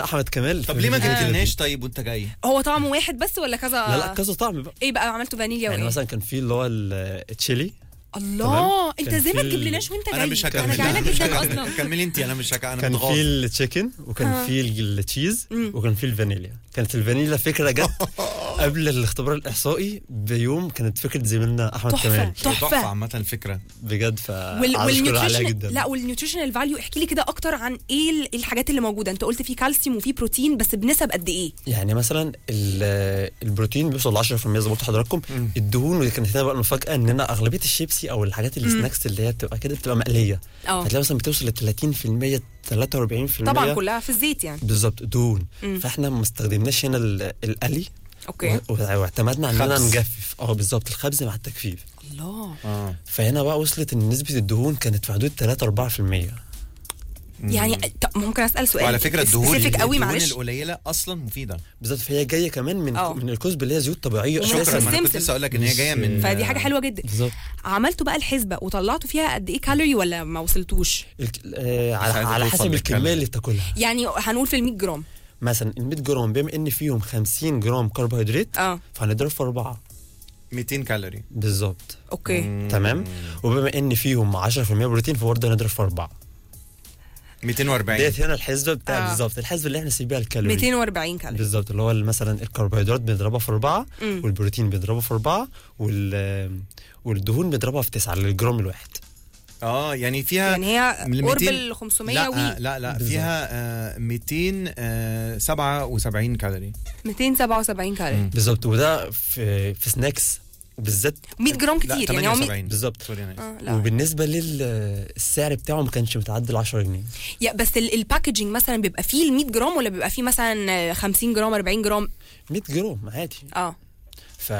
احمد كمال طب ليه ما فيديو جبتلناش طيب وانت جاي هو طعم واحد بس ولا كذا لا لا كذا طعم بقى ايه بقى عملتوا فانيليا يعني وايه مثلا كان في اللي هو التشيلي الله انت كان ازاي ما في ال- تجيبلناش وانت جاي انا مش انا هكمل جعانه لا، مش جدا هكمل. اصلا كملي انت انا مش هكمل انا كان متغاظ في التشيكن وكان آه. في التشيز مم. وكان في الفانيليا كانت الفانيليا فكره جت قبل الاختبار الاحصائي بيوم كانت فكره زميلنا احمد تحفه كمال تحفه تحفه عامه الفكره بجد ف وال عايز أشكر عليها والنيوتريشن جدا لا والنيوتريشنال فاليو احكي لي كده اكتر عن ايه ال- الحاجات اللي موجوده انت قلت في كالسيوم وفي بروتين بس بنسب قد ايه يعني مثلا ال- البروتين بيوصل ل 10% زي ما قلت لحضراتكم الدهون ودي كانت هنا بقى المفاجاه ان انا اغلبيه الشيبسي او الحاجات السناكس اللي هي بتبقى كده بتبقى مقليه اه هتلاقي مثلا بتوصل ل 30% 43% طبعا كلها في الزيت يعني بالظبط دهون مم. فاحنا ما استخدمناش هنا ال- القلي اوكي و- واعتمدنا على اننا خبز. نجفف اه بالظبط الخبز مع التجفيف الله اه فهنا بقى وصلت ان نسبه الدهون كانت في حدود 3 4% يعني طب ممكن اسال سؤال وعلى فكره الدهون specific قوي الدهون معلش القليله اصلا مفيده بالظبط فهي جايه كمان من آه. من الكزب اللي هي زيوت طبيعيه ومن شكرا أساساً. ما انا كنت السمسم. لسه اقول لك ان هي جايه من مش- فدي حاجه حلوه جدا بالظبط عملتوا بقى الحسبه وطلعتوا فيها قد ايه كالوري ولا ما وصلتوش الك- آه على, عايزة على توصل حسب للكالوري. الكميه اللي بتاكلها يعني هنقول في ال 100 جرام مثلا ال 100 جرام بما ان فيهم 50 جرام كربوهيدرات اه فهنضرب في اربعه 200 كالوري بالظبط اوكي تمام وبما ان فيهم 10% بروتين فبرضه هنضرب في اربعه 240 ديت هنا الحسبه بتاع آه. بالظبط الحسبه اللي احنا نسيب بيها الكالوري 240 كالوري بالظبط اللي هو مثلا الكربوهيدرات بنضربها في أربعة مم. والبروتين بنضربها في أربعة وال والدهون بنضربها في تسعة للجرام الواحد اه يعني فيها يعني هي من قرب 200 ال 500 لا وي لا لا بالظبط. فيها آه 277 كالوري 277 كالوري بالظبط وده في في سناكس وبالذات 100 جرام لا كتير يعني هو 100 78 بالظبط سوري انا آسف. اه لا وبالنسبة للسعر بتاعه ما كانش متعدي ال 10 جنيه يا بس ال- الباكجينج مثلا بيبقى فيه ال 100 جرام ولا بيبقى فيه مثلا 50 جرام 40 جرام 100 جرام عادي اه ف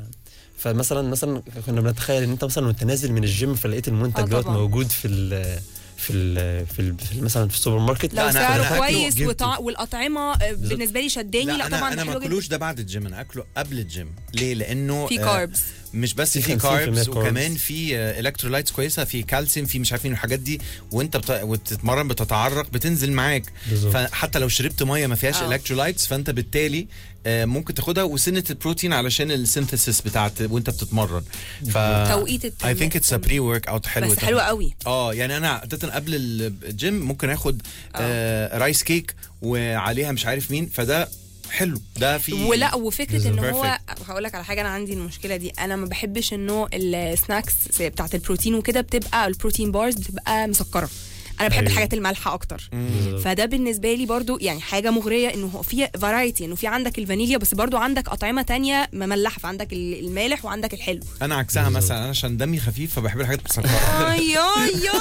فمثلا مثلا كنا بنتخيل ان انت مثلا وانت نازل من الجيم فلقيت المنتج آه دوت طبعاً. موجود في ال في ال في, ال في ال- مثلا في السوبر ماركت لو لا، أنا- سعره أنا أكله كويس جبته. وطع... والاطعمه آه، بالنسبه لي شداني لا, لا انا طبعا انا ما حلوة جداً. اكلوش ده بعد الجيم انا اكله قبل الجيم ليه لانه في آه، كاربس مش بس في في 50% كاربس carbs. وكمان في الكترولايتس كويسه في كالسيوم في مش عارفين الحاجات دي وانت بت... وتتمرن بتتعرق بتنزل معاك بالظبط. فحتى لو شربت ميه ما فيهاش آه. الكترولايتس فانت بالتالي آه، ممكن تاخدها وسنه البروتين علشان السينثيسيس بتاعت وانت بتتمرن ف توقيت اي التمرين. ثينك اتس ا بري ورك اوت حلو بس حلوه قوي اه يعني انا عاده قبل الجيم ممكن اخد آه رايس كيك وعليها مش عارف مين فده حلو ده في ولا وفكره ان بالظبط. هو هقول لك على حاجه انا عندي المشكله دي انا ما بحبش انه السناكس بتاعت البروتين وكده بتبقى البروتين بارز بتبقى مسكره انا بحب أيوة. الحاجات المالحه اكتر بالظبط. فده بالنسبه لي برضو يعني حاجه مغريه انه هو في فرايتي انه في عندك الفانيليا بس برضو عندك اطعمه تانية مملحه فعندك ال- المالح وعندك الحلو انا عكسها بالظبط. مثلا انا عشان دمي خفيف فبحب الحاجات المسكره اي اي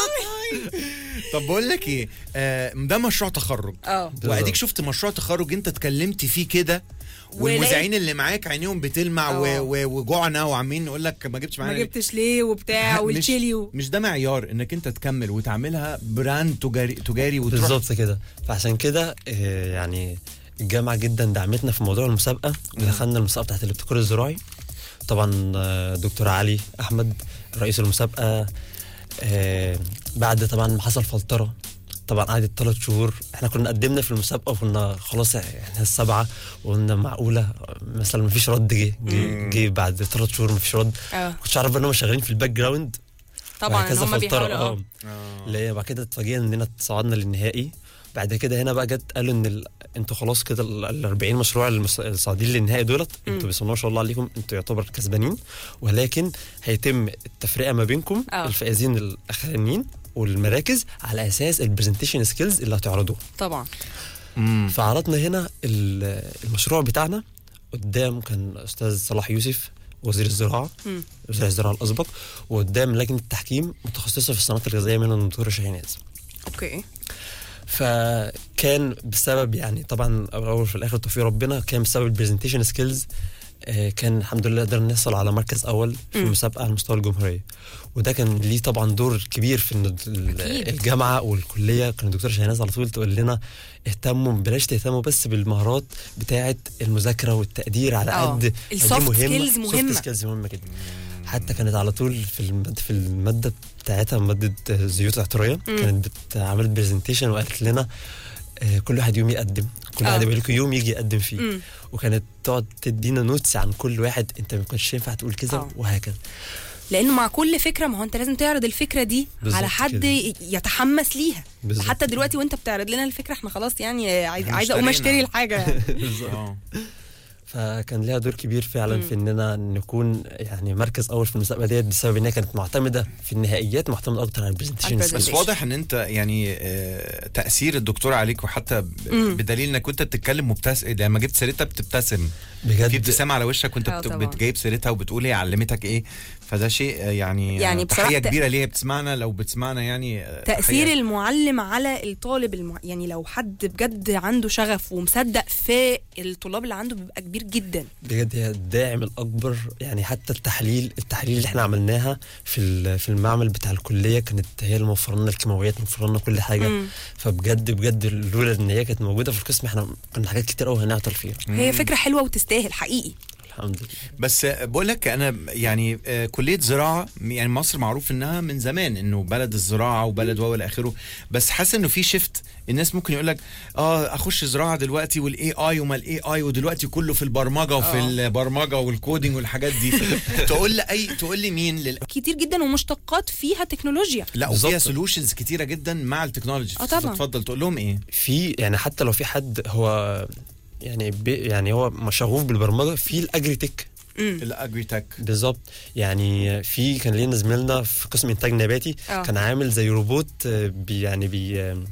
اي طب بقول لك ايه آه ده مشروع تخرج اه واديك شفت مشروع تخرج انت اتكلمت فيه كده والمذيعين اللي معاك عينيهم بتلمع و- اه. و- وجوعنا وعمالين نقول لك ما جبتش ما معانا ليه؟ جبتش ليه وبتاع مش- والتشيلي و- مش ده معيار انك انت تكمل وتعملها براند تجاري تجاري وتروح بالظبط كده فعشان كده آه، يعني الجامعه جدا دعمتنا في موضوع المسابقه ودخلنا المسابقه بتاعت الابتكار الزراعي طبعا آه، دكتور علي احمد رئيس المسابقه آه، بعد طبعا ما حصل فلتره طبعا قعدت ثلاث شهور احنا كنا قدمنا في المسابقه وكنا خلاص احنا السبعه وقلنا معقوله مثلا ما فيش رد جه جه- جه بعد ثلاث شهور ما فيش رد اه كنتش عارف ان هم شغالين في الباك جراوند طبعا ان وهكذا هم فلترة، بيحاولوا اه آه. اللي هي بعد كده اتفاجئنا اننا صعدنا للنهائي بعد كده هنا بقى جت قالوا ان ال... انتوا خلاص كده ال 40 مشروع المس- الصاعدين للنهائي دولت انتوا بسم الله ما شاء الله عليكم انتوا يعتبر كسبانين ولكن هيتم التفرقه ما بينكم اه. الفائزين الاخرانيين والمراكز على اساس البرزنتيشن سكيلز اللي هتعرضوها طبعا مم. فعرضنا هنا ال- المشروع بتاعنا قدام كان استاذ صلاح يوسف وزير الزراعه مم. وزير الزراعه الاسبق وقدام لجنه التحكيم متخصصه في الصناعات الغذائيه منها الدكتوره شاهيناز اوكي فكان بسبب يعني طبعا اول في الاخر توفيق ربنا كان بسبب البرزنتيشن سكيلز كان الحمد لله قدرنا نحصل على مركز اول في مم. المسابقه على مستوى الجمهوريه وده كان ليه طبعا دور كبير في ان ال- أكيد. الجامعه والكليه كان الدكتوره شاهناز على طول تقول لنا اهتموا بلاش تهتموا بس بالمهارات بتاعه المذاكره والتقدير على اه. قد السوفت سكيلز مهمة. سكيلز مهمه جدا حتى كانت على طول في المد في الماده بتاعتها ماده زيوت احتراريه مم. كانت بت- عملت برزنتيشن وقالت لنا آه، كل واحد يوم يقدم كل آه. واحد يبقى لكم يوم يجي يقدم فيه مم. وكانت تقعد تدينا نوتس عن كل واحد انت ما كنتش ينفع تقول كذا آه. وهكذا لانه مع كل فكره ما هو انت لازم تعرض الفكره دي بالظبط على حد كده. يتحمس ليها بالظبط حتى دلوقتي وانت بتعرض لنا الفكره احنا خلاص يعني عايز إحنا عايزه اقوم اشترينا. اشتري الحاجه يعني. اه فكان ليها دور كبير فعلا مم. في اننا نكون يعني مركز اول في المسابقه ديت بسبب انها كانت معتمده في النهائيات معتمده اكتر على البرزنتيشن على بس presentation. واضح ان انت يعني آه، تاثير الدكتور عليك وحتى ب- مم. بدليل انك كنت بتتكلم مبتسم لما جبت سيرتها بتبتسم في بجد ابتسامه على وشك وانت آه بت- طبعاً. بتجايب سيرتها وبتقول هي علمتك ايه فده شيء آه، يعني يعني آه، بصراحة تحيه ت- كبيره ليه بتسمعنا لو بتسمعنا يعني آه، تاثير تحية. المعلم على الطالب المع... يعني لو حد بجد عنده شغف ومصدق في الطلاب اللي عنده بيبقى كبير جدا بجد هي الداعم الاكبر يعني حتى التحليل التحليل اللي احنا عملناها في ال- في المعمل بتاع الكليه كانت هي اللي موفره لنا الكيماويات موفره لنا كل حاجه مم. فبجد بجد لولا ان هي كانت موجوده في القسم احنا كنا حاجات كتير قوي هنعطل فيها هي فكره حلوه وتستاهل حقيقي الحمد لله بس آه، بقول لك انا يعني آه، كليه زراعه يعني مصر معروف انها من زمان انه بلد الزراعه وبلد و الى اخره بس حاسس انه في شيفت الناس ممكن يقول لك اه اخش زراعه دلوقتي والاي اي وما الاي اي ودلوقتي كله في البرمجه وفي آه. البرمجه والكودينج والحاجات دي تقول لي اي تقول لي مين لل... كتير جدا ومشتقات فيها تكنولوجيا لا وفيها بالظبط. سولوشنز كتيره جدا مع التكنولوجي آه طبعاً. اتفضل تقول لهم ايه في يعني حتى لو في حد هو يعني بي يعني هو شغوف بالبرمجه في الاجريتك مم. الاجري تك بالظبط يعني في كان لينا زميلنا في قسم انتاج نباتي آه. كان عامل زي روبوت آه، بي يعني بي آه،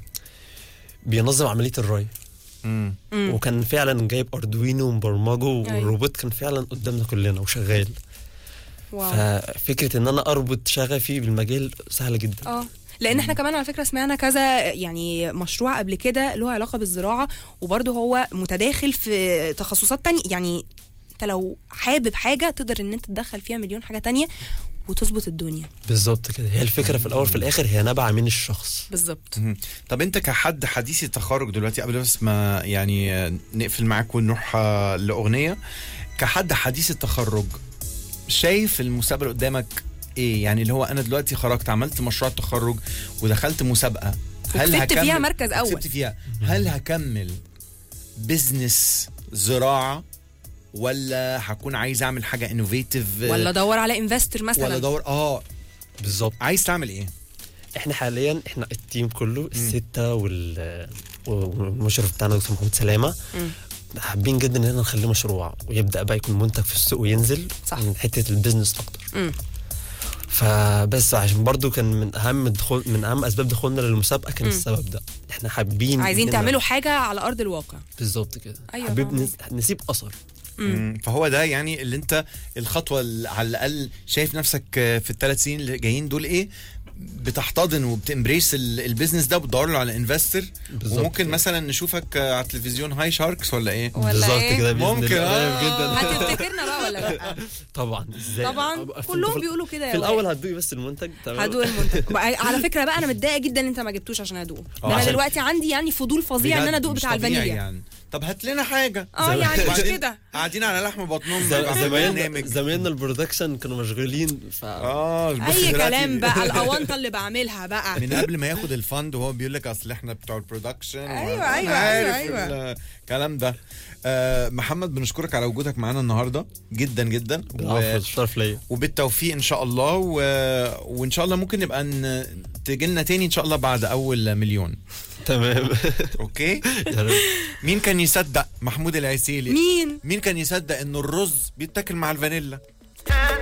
بينظم عمليه الري مم. مم. وكان فعلا جايب اردوينو ومبرمجه والروبوت كان فعلا قدامنا كلنا وشغال واو. ففكره ان انا اربط شغفي بالمجال سهله جدا اه لان احنا كمان على فكره سمعنا كذا يعني مشروع قبل كده له علاقه بالزراعه وبرده هو متداخل في تخصصات تانية يعني انت لو حابب حاجه تقدر ان انت تدخل فيها مليون حاجه تانية وتظبط الدنيا بالظبط كده هي الفكره في الاول في الاخر هي نابعه من الشخص بالظبط مهم. طب انت كحد حديث التخرج دلوقتي قبل بس ما يعني آه، نقفل معاك ونروح آه، لاغنيه كحد حديث التخرج شايف المسابقه اللي قدامك ايه يعني اللي هو انا دلوقتي خرجت عملت مشروع تخرج ودخلت مسابقه وكسبت فيها مركز أول. كسبت فيها هل هكمل بزنس زراعه ولا هكون عايز اعمل حاجه انوفيتيف ولا دور على انفستور مثلا ولا دور اه بالظبط عايز تعمل ايه احنا حاليا احنا التيم كله السته وال والمشرف بتاعنا دكتور محمود سلامه مم. حابين جدا ان احنا نخليه مشروع ويبدا بقى يكون منتج في السوق وينزل صح. من حته البيزنس اكتر مم. فبس عشان برضو كان من اهم دخول من اهم اسباب دخولنا للمسابقه كان مم. السبب ده احنا حابين عايزين إننا- تعملوا حاجه على ارض الواقع بالظبط كده أيوة حابين طبعاً. نس- نسيب اثر مم. فهو ده يعني اللي انت الخطوه اللي على الاقل شايف نفسك في الثلاث سنين اللي جايين دول ايه بتحتضن وبتمبريس ال- البيزنس ده وبتدور له على انفستر بالظبط وممكن كده. مثلا نشوفك على التلفزيون هاي شاركس ولا ايه ولا بالظبط إيه؟ كده بإذن ممكن، الله. آه. قريب جدا هتفتكرنا بقى ولا لا طبعا ازاي طبعا أبقى في- كلهم في- بيقولوا كده يا في الاول وائل. هتدوقي بس المنتج تمام هدوق المنتج بقى- على فكره بقى انا متضايقه جدا ان انت ما جبتوش عشان ادوقه ده انا عشان- دلوقتي عندي يعني فضول فظيع ان بجد انا ادوق مش بتاع طبيعي الفانيليا يعني طب هات لنا حاجه اه يعني مش وبعدين كده قاعدين على لحم بطنهم ز- بيبقى في زمايلنا برنامج. زمايلنا البرودكشن كانوا مشغولين ف اه بص اي دلوقتي- كلام بقى الاونطه اللي بعملها بقى من قبل ما ياخد الفند وهو بيقول لك اصل احنا بتوع البرودكشن أيوة، وأنا أيوة، عارف أيوة، أيوة. الكلام ده آه محمد بنشكرك على وجودك معانا النهارده جدا جدا العفو الشرف ليا وبالتوفيق ان شاء الله و... وان شاء الله ممكن نبقى ن... تجي لنا تاني ان شاء الله بعد اول مليون تمام اوكي يا رب. مين كان يصدق محمود العسيلي مين مين كان يصدق ان الرز بيتاكل مع الفانيلا